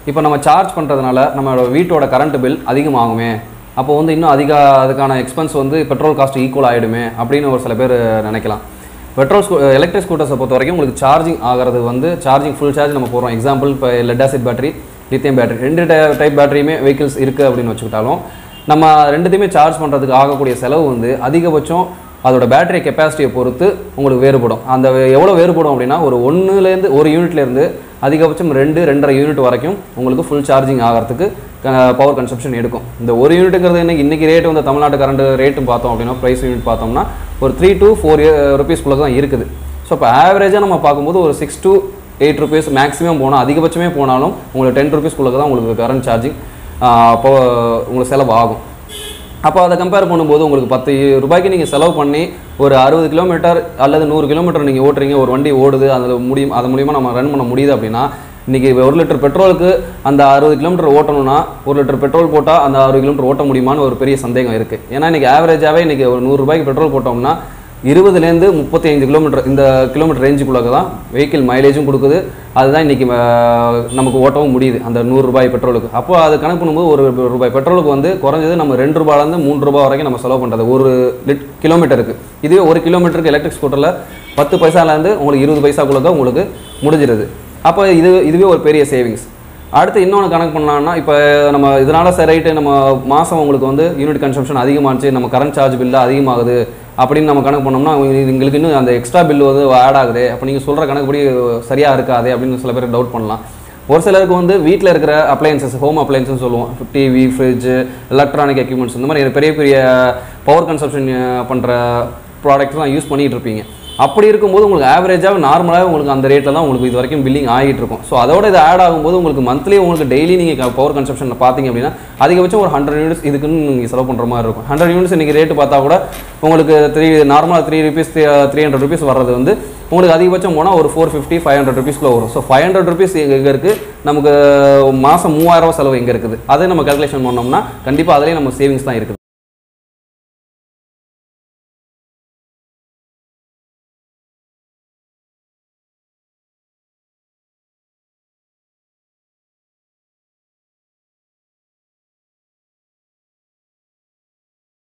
இப்போ நம்ம சார்ஜ் பண்ணுறதுனால நம்மளோட வீட்டோட கரண்ட் பில் அதிகமாகுமே அப்போ வந்து இன்னும் அதிக அதுக்கான எக்ஸ்பென்ஸ் வந்து பெட்ரோல் காஸ்ட் ஈக்குவல் ஆகிடுமே அப்படின்னு ஒரு சில பேர் நினைக்கலாம் பெட்ரோல் ஸ்கூ எலக்ட்ரிக் ஸ்கூட்டர்ஸை பொறுத்த வரைக்கும் உங்களுக்கு சார்ஜிங் ஆகிறது வந்து சார்ஜிங் ஃபுல் சார்ஜ் நம்ம போடுறோம் எக்ஸாம்பிள் இப்போ lead acid battery lithium battery ரெண்டு டைப் பேட்டரியுமே வெஹிக்கிள்ஸ் இருக்குது அப்படின்னு வச்சுக்கிட்டாலும் நம்ம ரெண்டுத்தையுமே சார்ஜ் பண்ணுறதுக்கு ஆகக்கூடிய செலவு வந்து அதிகபட்சம் அதோட பேட்டரி கெப்பாசிட்டியை பொறுத்து உங்களுக்கு வேறுபடும் அந்த எவ்வளோ வேறுபடும் அப்படின்னா ஒரு ஒன்றுலேருந்து ஒரு யூனிட்லேருந்து அதிகபட்சம் ரெண்டு ரெண்டரை யூனிட் வரைக்கும் உங்களுக்கு ஃபுல் சார்ஜிங் ஆகிறதுக்கு பவர் கன்சப்ஷன் எடுக்கும் இந்த ஒரு யூனிட்டுங்கிறது இன்னைக்கு இன்றைக்கி ரேட் வந்து தமிழ்நாட்டு கரண்ட் ரேட்டு பார்த்தோம் அப்படின்னா ப்ரைஸ் யூனிட் பார்த்தோம்னா ஒரு த்ரீ to ஃபோர் ருபீஸ்க்குள்ளே தான் இருக்குது ஸோ இப்போ ஆவரேஜாக நம்ம பார்க்கும்போது ஒரு six to eight rupees maximum போனால் அதிகபட்சமே போனாலும் உங்களுக்கு டென் ருபீஸ்க்குள்ளே தான் உங்களுக்கு கரண்ட் சார்ஜிங் அப்போ உங்களுக்கு செலவு ஆகும் அப்போ அதை கம்பேர் பண்ணும்போது உங்களுக்கு பத்து ரூபாய்க்கு நீங்கள் செலவு பண்ணி ஒரு அறுபது கிலோமீட்டர் அல்லது நூறு கிலோமீட்டர் நீங்கள் ஓட்டுறீங்க ஒரு வண்டி ஓடுது அதில் முடியும் அது மூலியமாக நம்ம ரன் பண்ண முடியுது அப்படின்னா இன்றைக்கி ஒரு லிட்டர் பெட்ரோலுக்கு அந்த அறுபது கிலோமீட்டர் ஓட்டணும்னா ஒரு லிட்டர் பெட்ரோல் போட்டால் அந்த அறுபது கிலோமீட்டர் ஓட்ட முடியுமான்னு ஒரு பெரிய சந்தேகம் இருக்குது ஏன்னா இன்றைக்கி ஆவரேஜாகவே இன்றைக்கி ஒரு நூறுரூபாய்க்கு பெட்ரோல் போட்டோம்னா இருபதுலேருந்து முப்பத்தி ஐந்து கிலோமீட்டர் இந்த கிலோமீட்டர் ரேஞ்சுக்குள்ளே தான் வெஹிக்கிள் மைலேஜும் கொடுக்குது அதுதான் இன்றைக்கி நமக்கு ஓட்டவும் முடியுது அந்த நூறு ரூபாய் பெட்ரோலுக்கு அப்போ அது கணக்கு பண்ணும்போது ஒரு ரூபாய் பெட்ரோலுக்கு வந்து குறைஞ்சது நம்ம ரெண்டு ரூபாயிலேருந்து மூணு ரூபாய் வரைக்கும் நம்ம செலவு பண்ணுறது ஒரு லிட் கிலோமீட்டருக்கு இதுவே ஒரு கிலோமீட்டருக்கு எலக்ட்ரிக் ஸ்கூட்டரில் பத்து பைசாலேருந்து உங்களுக்கு இருபது பைசாக்குள்ள தான் உங்களுக்கு முடிஞ்சிருது அப்போ இது இதுவே ஒரு பெரிய சேவிங்ஸ் அடுத்து இன்னொன்று கணக்கு பண்ணலாம்னா இப்போ நம்ம இதனால சரி ரைட்டு நம்ம மாதம் உங்களுக்கு வந்து யூனிட் கன்சம்ஷன் அதிகமாச்சு நம்ம கரண்ட் சார்ஜ் பில்லு அதிகமாகுது அப்படின்னு நம்ம கணக்கு பண்ணோம்னா உங்களுக்கு எங்களுக்கு இன்னும் அந்த எக்ஸ்ட்ரா பில் வந்து ஆட் ஆகுது அப்போ நீங்கள் சொல்கிற கணக்குப்படி சரியாக இருக்காது அப்படின்னு சில பேர் டவுட் பண்ணலாம் ஒரு சிலருக்கு வந்து வீட்டில் இருக்கிற அப்ளையன்சஸ் ஹோம் அப்ளையன்சஸ் சொல்லுவோம் டிவி ஃப்ரிட்ஜ் எலக்ட்ரானிக் எக்யூப்மெண்ட்ஸ் இந்த மாதிரி பெரிய பெரிய பவர் கன்சப்ஷன் பண்ணுற ப்ராடக்ட்ஸ்லாம் யூஸ் பண்ணிகிட்டு இருப்பீங்க அப்படி இருக்கும்போது உங்களுக்கு ஆவரேஜாக நார்மலாக உங்களுக்கு அந்த ரேட்டில் தான் உங்களுக்கு இது வரைக்கும் பில்லிங் ஆகிட்டு இருக்கும் ஸோ அதோட இது ஆட் ஆகும்போது உங்களுக்கு மந்த்லி உங்களுக்கு டெய்லி நீங்கள் பவர் கன்சப்ஷனில் பார்த்தீங்க அப்படின்னா அதிகபட்சம் ஒரு ஹண்ட்ரட் யூனிட்ஸ் இதுக்குன்னு நீங்கள் செலவு பண்ணுற மாதிரி இருக்கும் ஹண்ட்ரட் யூனிட்ஸ் இன்றைக்கி ரேட்டு பார்த்தா கூட உங்களுக்கு த்ரீ நார்மலாக three rupees three hundred rupees வர்றது வந்து உங்களுக்கு அதிகபட்சம் போனால் ஒரு ஃபோர் ஃபிஃப்டி ஃபைவ் ஹண்ட்ரட் ருபீஸ்க்குள்ள வரும் ஸோ ஃபைவ் ஹண்ட்ரட் ருபீஸ் எங்கே இருக்குது நமக்கு மாதம் மூவாயிரம் ரூபாய் செலவு எங்கே இருக்குது அதை நம்ம கால்குலேஷன் பண்ணோம்னா கண்டிப்பாக அதிலே நம்ம சேவிங்ஸ் தான் இருக்குது